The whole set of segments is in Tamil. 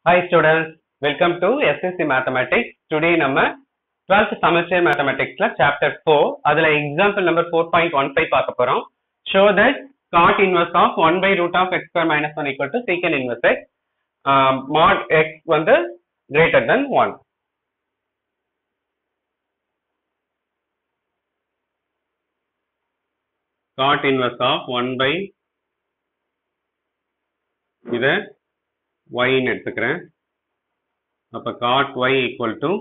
Hi students, welcome to SSC Mathematics. Today நம்ம 12th semester mathematicsல chapter 4 அதுல example number 4.15 பார்க்க போறோம். Show that cot inverse of 1 by root of x square minus 1 equal to secant inverse x uh, mod x வந்து greater than 1. cot inverse of 1 by இத y ன்னு எடுத்துக்கிறேன் அப்ப cot y equal to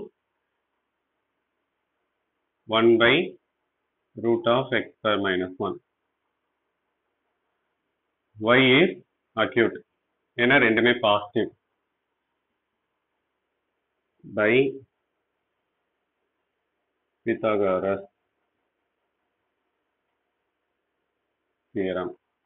1 by root of x square minus 1 y is acute ஏன்னா ரெண்டுமே positive by Pythagoras theorem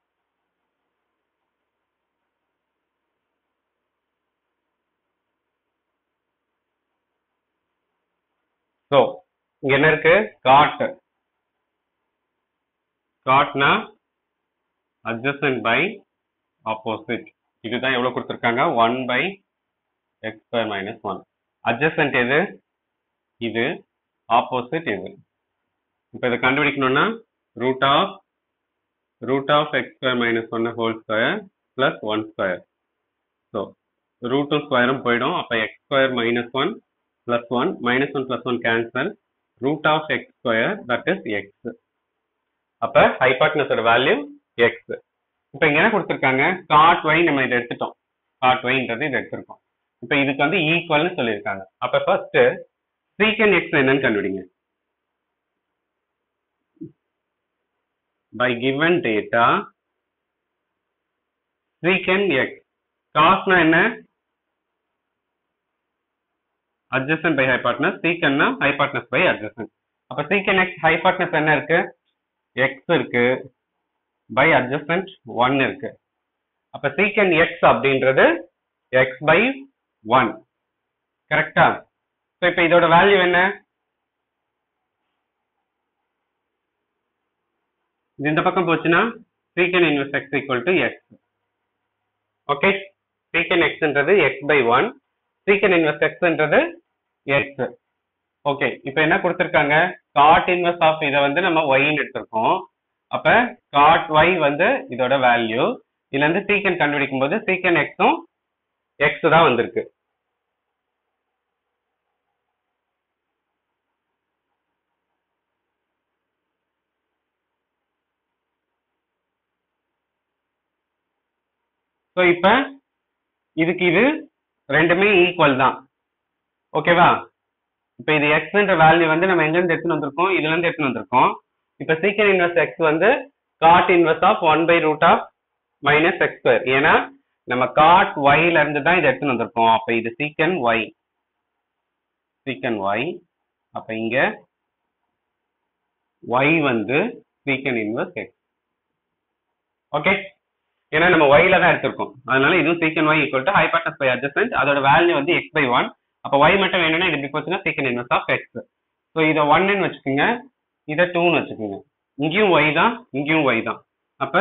so இங்க என்ன இருக்கு காட் காட்னா adjacent by opposite இதுதான் எவ்வளவு கொடுத்திருக்காங்க one by x square minus one adjacent எது இது ஆப்போசிட் இது இப்போ இதை கண்டுபிடிக்கணும்னா root of root of x square minus one whole square plus one square so ரூட்டும் ஸ்கொயரும் போயிடும் அப்போ x square minus one plus 1 minus 1 plus 1 cancel root of x square that is x அப்ப hypotenuse ஓட வேல்யூ x இப்ப இங்க என்ன கொடுத்திருக்காங்க cot y நம்ம இதை எடுத்துட்டோம் cot y ன்றது இதை எடுத்திருக்கோம் இப்ப இதுக்கு வந்து ஈக்குவல்னு சொல்லியிருக்காங்க அப்ப ஃபர்ஸ்ட் secant x என்னன்னு கண்டுபிடிங்க by given data secant x cosனா என்ன adjacent by hypotenuse secant னா hypotenuse by adjacent அப்ப secant x hypotenuse என்ன இருக்கு x இருக்கு by adjacent 1 இருக்கு அப்ப secant x அப்படின்றது x by 1 கரெக்டா சோ இப்ப இதோட வேல்யூ என்ன இது இந்த பக்கம் போச்சுன்னா secant inverse x equal to x okay secant x ன்றது x by 1 secant inverse x ன்றது x ஓகே இப்போ என்ன கொடுத்திருக்காங்க cot inverse of இத வந்து நம்ம y ன்னு எடுத்திருக்கோம் அப்ப cot y வந்து இதோட வேல்யூ இதுல இருந்து secant கண்டுபிடிக்கும் போது secant x உம் x தான் வந்திருக்கு ஸோ இப்போ இதுக்கு இது ரெண்டுமே ஈக்குவல் தான் ஓகேவா இப்போ இது எக்ஸ்ன்ற வேல்யூ வந்து நம்ம எங்க இருந்து எடுத்துன்னு வந்திருக்கோம் இதுல இருந்து எடுத்துன்னு வந்திருக்கோம் இப்போ சீக்கன் இன்வெர்ஸ் எக்ஸ் வந்து cot inverse of one by root of minus x square ஏன்னா நம்ம காட் ஒய்ல இருந்து தான் இதை எடுத்துன்னு வந்திருக்கோம் அப்போ இது சீக்கன் ஒய் சீக்கன் ஒய் அப்ப இங்க ஒய் வந்து சீக்கன் இன்வெர்ஸ் எக்ஸ் ஓகே ஏன்னா நம்ம ஒய்ல தான் எடுத்திருக்கோம் அதனால இதுவும் secant y equal to hypotenuse by adjacent அதோட வேல்யூ வந்து எக்ஸ் பை ஒன் அப்போ ஒய் மட்டும் வேணும்னா இது இப்படி போச்சுன்னா சீக்கன் இன்வெர்ஸ் ஆஃப் எக்ஸ் ஸோ இதை ஒன்னு வச்சுக்கோங்க இதை டூன்னு வச்சுக்கோங்க இங்கேயும் ஒய் தான் இங்கேயும் ஒய் தான் அப்ப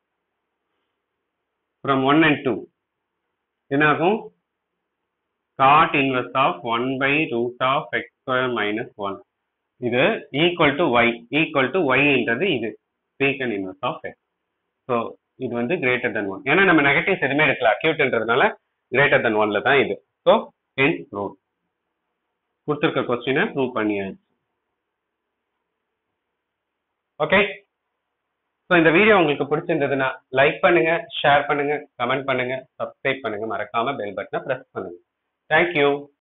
ஃப்ரம் ஒன் அண்ட் டூ என்ன ஆகும் cot inverse of one by root of x square minus one இது equal to y equal to ஒய்ன்றது இது secant inverse of X so இது வந்து கிரேட்டர் தென் ஒன் ஏன்னா நம்ம நெகட்டிவ்ஸ் எதுவுமே எடுக்கல அக்யூட்ன்றதுனால கிரேட்டர் தென் ஒன்ல தான் இது ஸோ ஹென்ஸ் ப்ரூவ் கொடுத்துருக்க கொஸ்டினை ப்ரூவ் பண்ணியாச்சு ஓகே ஸோ இந்த வீடியோ உங்களுக்கு பிடிச்சிருந்ததுன்னா லைக் பண்ணுங்க ஷேர் பண்ணுங்க கமெண்ட் பண்ணுங்க சப்ஸ்கிரைப் பண்ணுங்க மறக்காம பெல் பட்டனை ப்ரெஸ் பண்ணுங்க தேங்க்யூ